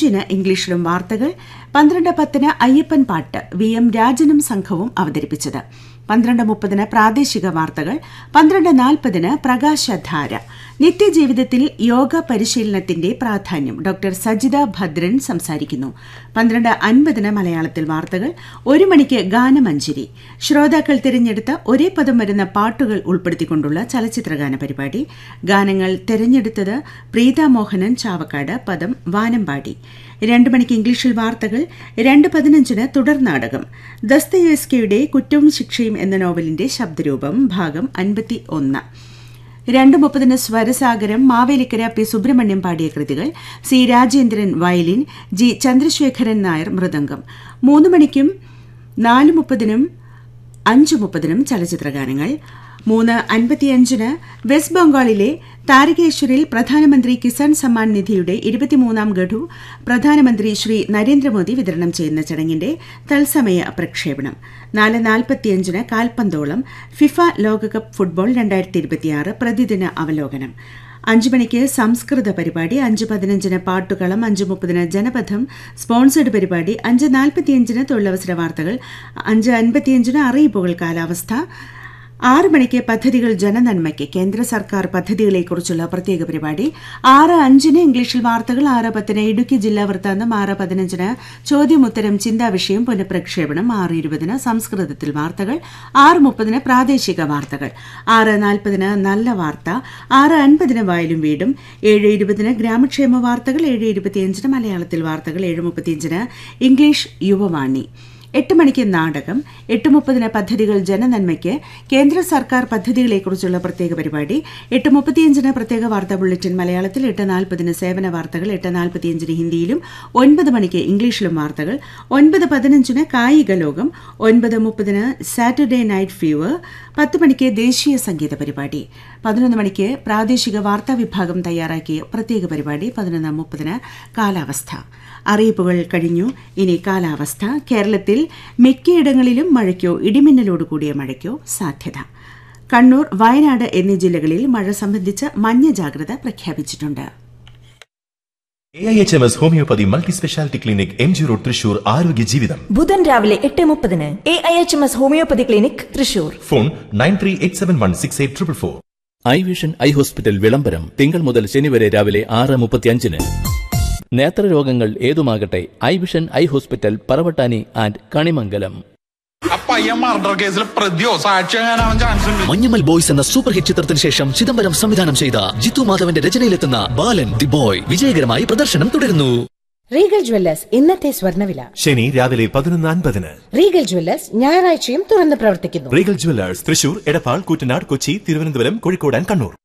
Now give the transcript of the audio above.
അഞ്ചിന് ഇംഗ്ലീഷിലും വാർത്തകൾ പന്ത്രണ്ട് പത്തിന് അയ്യപ്പൻ പാട്ട് വി എം രാജനും സംഘവും അവതരിപ്പിച്ചത് പന്ത്രണ്ട് മുപ്പതിന് പ്രാദേശിക വാർത്തകൾ പന്ത്രണ്ട് നാൽപ്പതിന് പ്രകാശധാര നിത്യജീവിതത്തിൽ യോഗ പരിശീലനത്തിന്റെ പ്രാധാന്യം ഡോക്ടർ സജിത ഭദ്രൻ സംസാരിക്കുന്നു പന്ത്രണ്ട് അൻപതിന് മലയാളത്തിൽ വാർത്തകൾ ഒരു മണിക്ക് ഗാനമഞ്ജരി ശ്രോതാക്കൾ തിരഞ്ഞെടുത്ത ഒരേ പദം വരുന്ന പാട്ടുകൾ ഉൾപ്പെടുത്തിക്കൊണ്ടുള്ള ചലച്ചിത്രഗാന പരിപാടി ഗാനങ്ങൾ തിരഞ്ഞെടുത്തത് പ്രീത മോഹനൻ ചാവക്കാട് പദം വാനമ്പാടി രണ്ട് മണിക്ക് ഇംഗ്ലീഷിൽ വാർത്തകൾ രണ്ട് പതിനഞ്ചിന് തുടർ നാടകം ദസ്തയേസ്കയുടെ കുറ്റവും ശിക്ഷയും എന്ന നോവലിന്റെ ശബ്ദരൂപം ഭാഗം അൻപത്തി ഒന്ന് രണ്ട് മുപ്പതിന് സ്വരസാഗരം മാവേലിക്കര പി സുബ്രഹ്മണ്യം പാടിയ കൃതികൾ C Rajendran violin G Chandrasekharan Nair mridangam മൂന്ന് മണിക്കും നാല് മുപ്പതിനും അഞ്ച് മുപ്പതിനും ചലച്ചിത്രഗാനങ്ങൾ മൂന്ന് അൻപത്തിയഞ്ചിന് വെസ്റ്റ് ബംഗാളിലെ താരകേശ്വരിൽ പ്രധാനമന്ത്രി കിസാൻ സമ്മാൻ നിധിയുടെ ഇരുപത്തിമൂന്നാം ഗഡു പ്രധാനമന്ത്രി ശ്രീ നരേന്ദ്രമോദി വിതരണം ചെയ്യുന്ന ചടങ്ങിന്റെ തത്സമയ പ്രക്ഷേപണം നാല് നാൽപ്പത്തിയഞ്ചിന് കാൽപന്തോളം ഫിഫ ലോകകപ്പ് ഫുട്ബോൾ രണ്ടായിരത്തി ഇരുപത്തിയാറ് പ്രതിദിന അവലോകനം അഞ്ചു മണിക്ക് സംസ്കൃത പരിപാടി അഞ്ച് പതിനഞ്ചിന് പാട്ടുകളം അഞ്ച് മുപ്പതിന് ജനപഥം സ്പോൺസേഡ് പരിപാടി അഞ്ച് നാൽപ്പത്തിയഞ്ചിന് തൊഴിലവസര വാർത്തകൾ അഞ്ച് അൻപത്തിയഞ്ചിന് അറിയിപ്പുകൾ കാലാവസ്ഥ ആറ് മണിക്ക് പദ്ധതികൾ ജനനന്മയ്ക്ക് കേന്ദ്ര സർക്കാർ പദ്ധതികളെക്കുറിച്ചുള്ള പ്രത്യേക പരിപാടി ആറ് അഞ്ചിന് ഇംഗ്ലീഷിൽ വാർത്തകൾ ആറ് പത്തിന് ഇടുക്കി ജില്ലാ വൃത്താന്തം ആറ് പതിനഞ്ചിന് ചോദ്യമുത്തരം ചിന്താവിഷയം പുനഃപ്രക്ഷേപണം ആറ് ഇരുപതിന് സംസ്കൃതത്തിൽ വാർത്തകൾ ആറ് മുപ്പതിന് പ്രാദേശിക വാർത്തകൾ ആറ് നാൽപ്പതിന് നല്ല വാർത്ത ആറ് അൻപതിന് വയലും വീടും ഏഴ് ഇരുപതിന് ഗ്രാമക്ഷേമ വാർത്തകൾ ഏഴ് ഇരുപത്തിയഞ്ചിന് മലയാളത്തിൽ വാർത്തകൾ ഏഴ് മുപ്പത്തിയഞ്ചിന് ഇംഗ്ലീഷ് യുവവാണി എട്ട് മണിക്ക് നാടകം എട്ട് മുപ്പതിന് പദ്ധതികൾ ജനനന്മയ്ക്ക് കേന്ദ്ര സർക്കാർ പദ്ധതികളെക്കുറിച്ചുള്ള പ്രത്യേക പരിപാടി എട്ട് മുപ്പത്തിയഞ്ചിന് പ്രത്യേക വാർത്താ ബുള്ളറ്റിൻ മലയാളത്തിൽ എട്ട് നാൽപ്പതിന് സേവന വാർത്തകൾ എട്ട് നാൽപ്പത്തിയഞ്ചിന് ഹിന്ദിയിലും ഒൻപത് മണിക്ക് ഇംഗ്ലീഷിലും വാർത്തകൾ ഒൻപത് പതിനഞ്ചിന് കായിക ലോകം ഒൻപത് മുപ്പതിന് സാറ്റർഡേ നൈറ്റ് ഫീവർ പത്ത് മണിക്ക് ദേശീയ സംഗീത പരിപാടി പതിനൊന്ന് മണിക്ക് പ്രാദേശിക വാർത്താ വിഭാഗം തയ്യാറാക്കിയ പ്രത്യേക പരിപാടി പതിനൊന്ന് മുപ്പതിന് കാലാവസ്ഥ അറിയിപ്പുകൾ കഴിഞ്ഞു ഇനി കാലാവസ്ഥ കേരളത്തിൽ മിക്കയിടങ്ങളിലും മഴയ്ക്കോ ഇടിമിന്നലോട് കൂടിയ മഴയ്ക്കോ സാധ്യത കണ്ണൂർ വയനാട് എന്നീ ജില്ലകളിൽ മഴ സംബന്ധിച്ച് മഞ്ഞ ജാഗ്രത പ്രഖ്യാപിച്ചിട്ടുണ്ട് A I H M S homoeopathy multi speciality clinic M G road Thrissur ആരോഗ്യ ജീവിതം ബുധൻ രാവിലെ എട്ട് മുപ്പതിന് A I H M S homoeopathy clinic Thrissur phone nine three eight seven one six eight triple four eye vision eye hospital വിളംബരം തിങ്കൾ മുതൽ ശനി വരെ രാവിലെ ആറ് മുപ്പത്തിയഞ്ചിന് നേത്രരോഗങ്ങൾ ഏതുമാകട്ടെ eye vision eye hospital Paravattani and Kanimangalam ആ പയ്യൻ മർഡർ കേസിൽ പ്രതിയോ സാക്ഷിയാകാനാവാൻ ചാൻസ് ഉണ്ട് മഞ്ഞമ്മൽ ബോയ്സ് എന്ന സൂപ്പർ ഹിറ്റ് ചിത്രത്തിന് ശേഷം ചിദംബരം സംവിധാനം ചെയ്ത ജിത്തു മാധവന്റെ രചനയിലെത്തുന്ന ബാലൻ ദി ബോയ് വിജയകരമായി പ്രദർശനം തുടരുന്നു റീഗൽ ജ്വല്ലേഴ്സ് ഇന്നത്തെ സ്വർണ്ണവില ശനി രാവിലെ പതിനൊന്ന് അൻപതിന് റീഗൽ ജ്വല്ലേഴ്സ് ഞായറാഴ്ചയും തുറന്ന് പ്രവർത്തിക്കുന്നു Regal jewellers Thrissur Edappal Koottanad Kochi Thiruvananthapuram Kozhikode and Kannur